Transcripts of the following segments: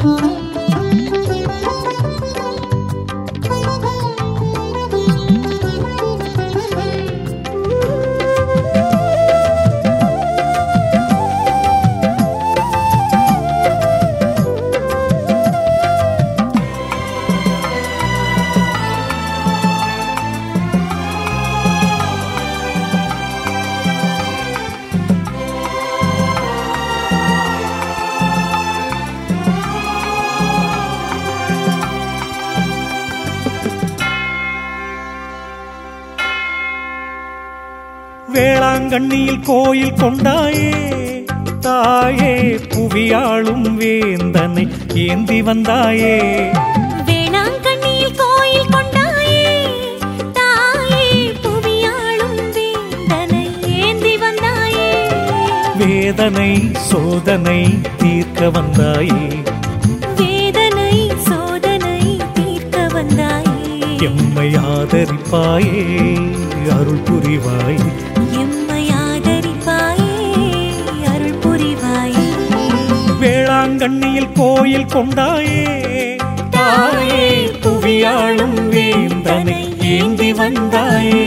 வேளாங்கண்ணியில் கோயில் கொண்டாயே தாயே புவியாளும் வேந்தனை ஏந்தி வந்தாயே வேளாங்கண்ணியில் கோயில் கொண்டாயே தாயே புவியாளும் வேந்தனை ஏந்தி வந்தாயே வேதனை சோதனை தீர்க்க வந்தாயே வேதனை சோதனை தீர்க்க வந்தாயே எம்மை ஆதரிப்பாயே அருள் புரிவாயே எம்மை ஆதரிப்பாயே அருள் புரிவாயே வேளாங்கண்ணியில் கோயில் கொண்டாயே தாயே புவியாளும் வேந்தனை ஏந்தி வந்தாயே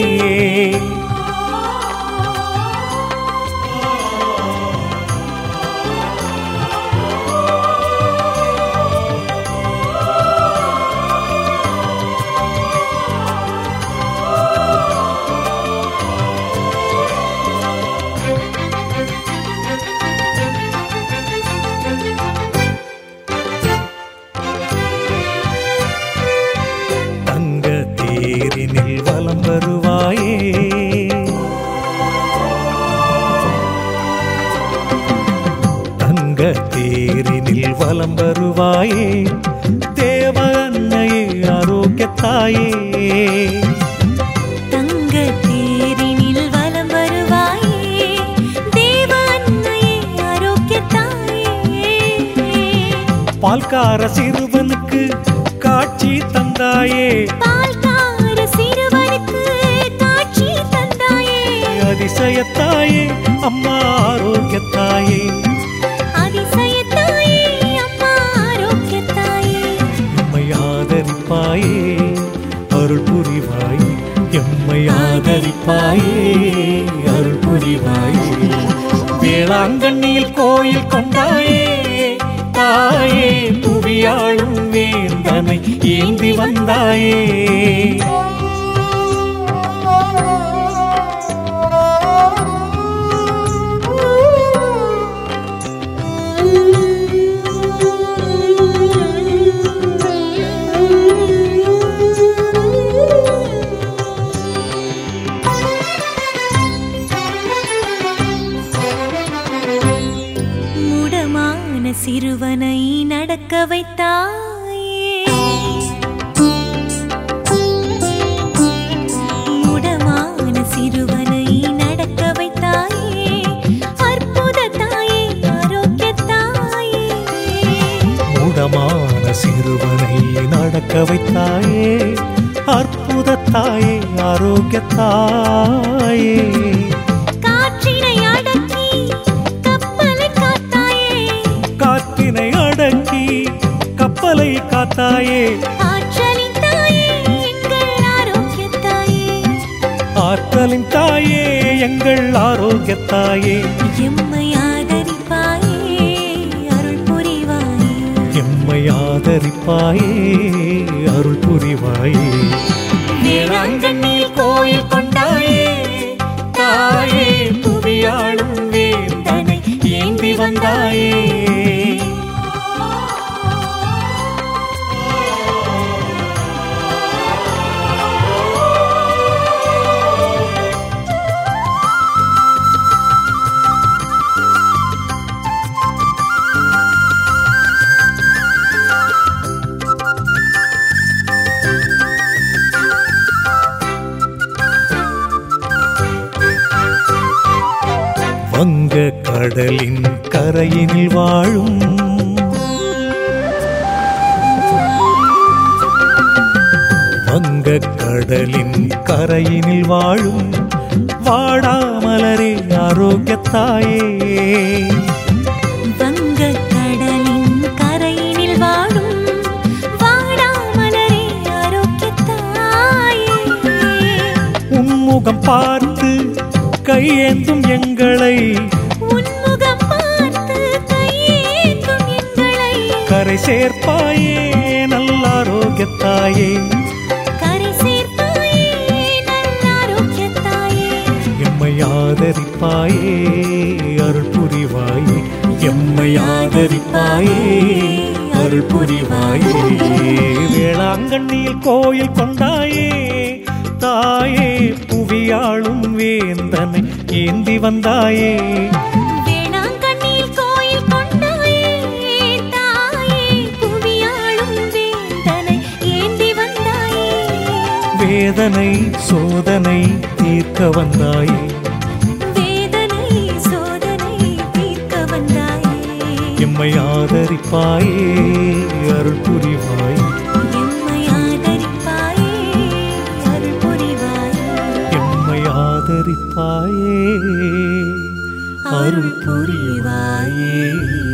தங்க தேரினில் வலம் வருவாயே தங்க தேரினில் வலம் வருவாயே தேவ அன்னையே ஆரோக்கியத்தாயே தங்க தேரினில் வலம் வருவாயே தேவ அன்னையே ஆரோக்கியத்தாயே பால்கார சிறுவனுக்கு காட்சி தந்தாயே பால்கார சிறுவனுக்கு காட்சி தந்தாயே அதிசயத்தாயே அம்மா ஆரோக்கியத்தாயே அதிசயத்தாயே அம்மா ஆரோக்கியத்தாயே எம்மை ஆதரிப்பாயே அருள் புரிவாயே எம்மை ஆதரிப்பாயே அருள் புரிவாயே வேளாங்கண்ணியில் கோயில் கொண்டாயே தாயே புவியாளும் வேந்தனை ஏந்தி வந்தாயே முடமான சிறுவனை நடக்க வைத்தாயே முடமான சிறுவனை நடக்க வைத்தாயே அற்புத தாயே ஆரோக்கிய தாயே மூடமான சிறுவனை நடக்க வைத்தாயே அற்புத தாயே ஆரோக்கியத்தாயே காற்றினை அடக்கி கப்பலை காத்தாயே காற்றினை அடக்கி கப்பலை காத்தாயே ஆற்றலின் தாயே எங்கள் ஆரோக்கிய தாயே ஆற்றலின் தாயே எங்கள் ஆரோக்கியத்தாயே எம்மை ஆதரிப்பாயே அருள் புரிவாயே எம்மை ஆதரிப்பாயே அருள் புரிவாயே வேளாங்கண்ணியில் கோயில் கொண்டாயே தாயே புவியாளும் வேந்தனை ஏந்தி வந்தாயே வங்க கடலின் கரையினில் வாழும் வங்க கடலின் கரையினில் வாழும் வாடாமலரே ஆரோக்கியத்தாயே வங்க கடலின் கரையினில் பார்த்து கையேந்தும் எங்களை உன்முகம் பார்த்து கையேந்தும் எங்களை கரை சேர்ப்பாயே நல்ல ஆரோக்கியத்தாயே கரை சேர்ப்பாயே நல்ல ஆரோக்கியத்தாயே எம்மை ஆதரிப்பாயே அருள் புரிவாயே எம்மை ஆதரிப்பாயே அருள் புரிவாயே வேளாங்கண்ணியில் கோயில் கொண்டாயே தாயே புவியாளும் வேந்தனை ஏந்தி வந்தாயே வேளாங்கண்ணியில் கோயில் கொண்டாயே தாயே புவியாளும் வேந்தனை ஏந்தி வந்தாயே வேதனை சோதனை தீர்க்க வந்தாயே வேதனை சோதனை தீர்க்க வந்தாயே எம்மை ஆதரிப்பாயே அருள் புரிவாயே எம்மை ஆதரிப்பாயே அருள் புரிவாயே எம்மை ஆதரிப்பாயே அருள் புரிவாயே